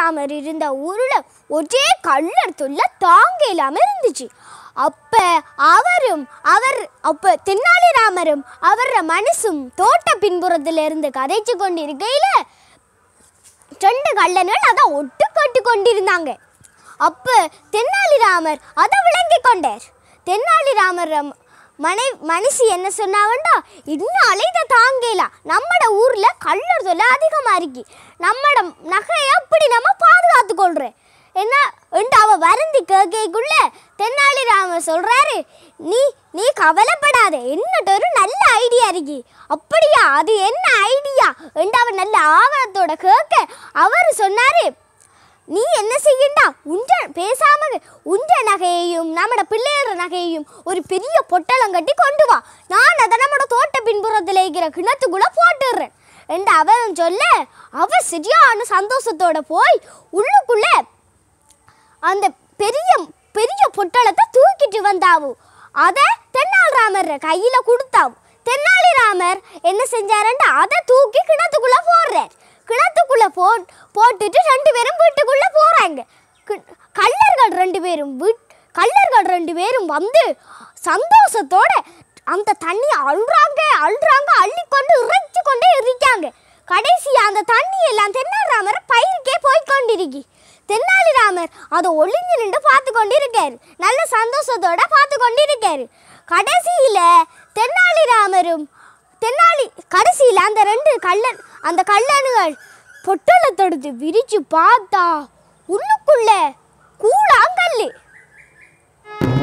தென்னாலிராமர் இருந்த ஊர்ல ஒரே கள்ளர் தொல்லை தாங்க இல்லாம இருந்துச்சு அப்ப அவரும் அவர் அப்ப தென்னாலிராமரும் அவர மனசும் தோட்ட பின்புறத்துல இருந்து கதைச்சு கொண்டிருக்கையில ரெண்டு கள்ளன்கள் அதை ஒட்டு கட்டு கொண்டிருந்தாங்க அப்ப தென்னாலிராமர் அதை விளங்கி கொண்டார் தென்னாலிராமர் ரம்- மனை மனுஷி என்ன சொன்னாவண்டா இன்னாலே இதை தாங்கலாம் நம்மட ஊர்ல கள்ளர் தொல்லை அதிகமா இருக்கு நம்மட நகையை அப்படி நம்ம பாதுகாத்து கொள்றேன் என்ன என்று அவ வருந்தி கேட்கக்குள்ள தென்னாலிராமர் சொல்றாரு நீ நீ கவலைப்படாத என்னட்ட ஒரு நல்ல ஐடியா இருக்கு அப்படியா அது என்ன ஐடியா என்று அவர் நல்ல ஆவணத்தோட கேட்க அவர் சொன்னாரு நீ என்ன செய்யண்டா உண்ட பேசாம உண்ட நகையையும் நம்மட பிள்ளையோட நகையையும் ஒரு பெரிய பொட்டலம் கட்டி கொண்டு வா நான் அதை நம்மட தோட்ட பின்புறத்தில் இருக்கிற கிணத்துக்குள்ள போட்டுடுறேன் என்று அவன் சொல்ல அவ சரியான சந்தோஷத்தோட போய் உள்ளுக்குள்ள அந்த பெரிய பெரிய பொட்டலத்தை தூக்கிட்டு வந்தாவு அதை தென்னாலிராமர் கையில கொடுத்தாவு தென்னாலிராமர் என்ன செஞ்சாருன்னா அதை தூக்கி கிணத்துக்குள்ள போடுறார் கிணத்துக்குள்ள போ போட்டுட்டு ரெண்டு பேரும் வீட்டுக்குள்ள போறாங்க கி- கள்ளர்கள் ரெண்டு பேரும் வீட் கள்ளர்கள் ரெண்டு பேரும் வந்து சந்தோஷத்தோட அந்த தண்ணி அழுறாங்க அழுறாங்க அள்ளிக்கொண்டு இறைச்சி கொண்டே இருக்காங்க கடைசியா அந்த தண்ணி எல்லாம் தென்னாலிராமர் பயிருக்கே போய் கொண்டிருக்கி தென்னாலிராமர் அதை ஒளிஞ்சு நின்று பார்த்து கொண்டிருக்காரு நல்ல சந்தோஷத்தோட பார்த்து கொண்டிருக்காரு கடைசியில தென்னாலிராமரும் தென்னாலி கடைசியில அந்த ரெண்டு கள்ளன் அந்த கள்ளனுகள் பொட்டலத்தெடுத்து விரிச்சு பார்த்தா உள்ளுக்குள்ள கூழாங்கல்லு